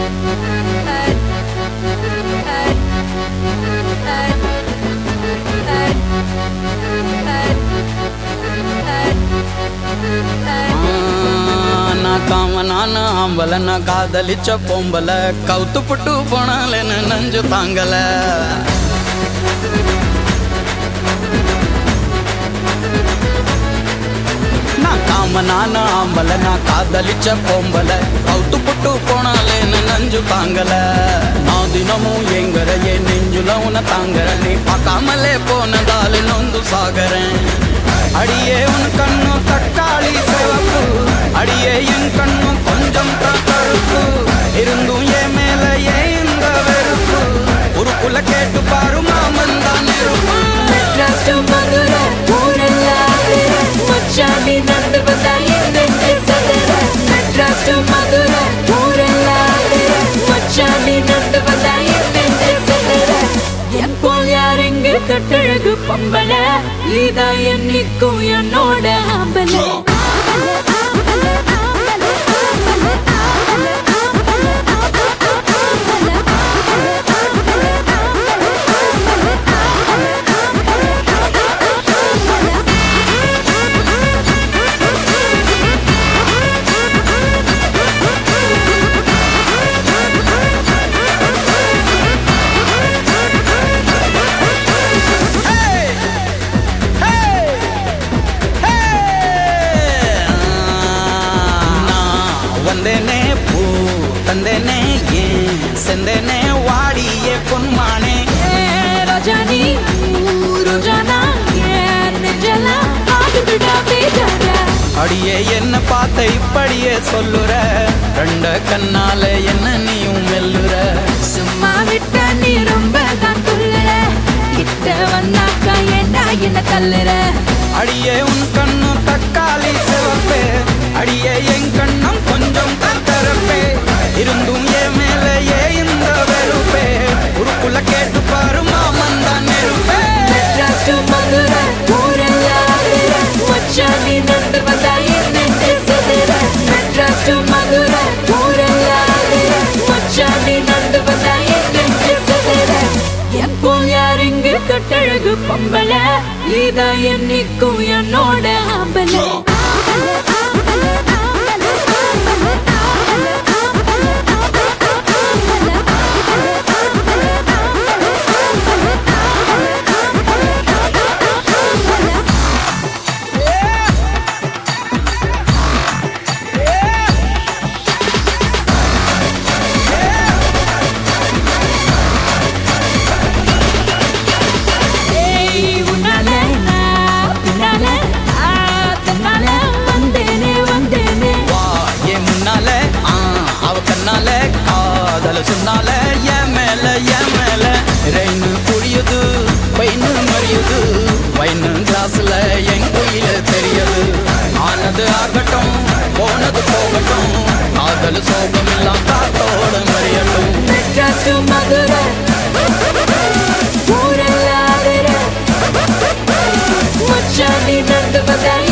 நான் காமனான ஆம்பல நான் காதலிச்ச பொம்பல கவுத்து புட்டு போனாலேன்னு நெஞ்சு தாங்கல நான் காமனான ஆம்பல நான் காதலிச்ச பொம்பல கவுத்து புட்டு போனாலேன்னு நெஞ்சு தாங்கல நான் தினமும் எங்கற என் நெஞ்சுல உன தாங்கற நீ பார்க்காமலே போனதால நொந்து சாகறேன் அடியே உன் கண்ணு தக்காளி சிவப்பு அடியே என் கண்ணு கொஞ்சம் தான் கருப்பு இருந்தும் என் மேல ஏன் இந்த வெறுப்பு உருக்குள்ள கேட்டு பாரு மாமன் தான் நெருப்பு மெட்ராஸ் to மதுரை ஊரெல்லாம் மச்சாண்டி நடந்து வந்தா என் நெஞ்சு சதுர மெட்ராஸ் to மதுரை ஊரெல்லாம் மச்சாண்டி நடந்து வந்தா என் நெஞ்சு சதுர என் போல் யார் இங்கு கட்டழகு பொம்பள இதா என்னைக்கும் என்னோட ஆம்பல நான் வந்தேனே பூ தந்தேனே ஏன் செந்தேனே வாடியே பொன்மானே ரஜானி ரோஜானா ஏன் நெஞ்செல்லாம் ஆடுதுடா பேஜார அடியே என்ன பார்த்த இப்படியே சொல்லுற ரெண்ட கண்ணால என்ன நீயும் மெல்லுற சும்மா விட்ட நீ ரொம்ப தான் துள்ளுற கிட்ட வந்தாக்கா ஏண்டா என்ன தள்ளுற அடியே உன் கண்ணு தக்காளி சிவப்பே அடியே என் கண்ணம் கொஞ்சம் தரப்பே இருந்தும் என் மேல ஏ இந்த வெறுப்பே உருக்குள்ள கேட்டு பாரு மாமன் தான் நெருப்பே மெட்ராஸ் to மதுரை ஊரெல்லாம் மச்சாண்டி நடந்து வந்தா என் நெஞ்சு சிதற மெட்ராஸ் to மதுரை ஊரெல்லாம் மச்சாண்டி நடந்து வந்தா என் நெஞ்சு சிதற என் போல் யார் இங்கு கட்டழகு பொம்பள இதா என்னைக்கும் என்னோட ஆம்பல ஏய் உன்னால நான் பின்னால ஆ, தன்னால வந்தேனே வந்தேனே வா என் முன்னால ஆ, அவ கண்ணால காதல சொன்னால என் மேல என் மேல ரெயின் புரியுது பைனு மறியுது வைனு கிளாஸ்ல என் குயில தெரியுது ஆனது ஆகட்டும் போனது போகட்டும் காதல் சோகம் எல்லாம் காத்தோட மறியட்டும் மெட்ராஸ் to மதுரை ஊரெல்லாம் மச்சாண்டி நடந்து வந்தா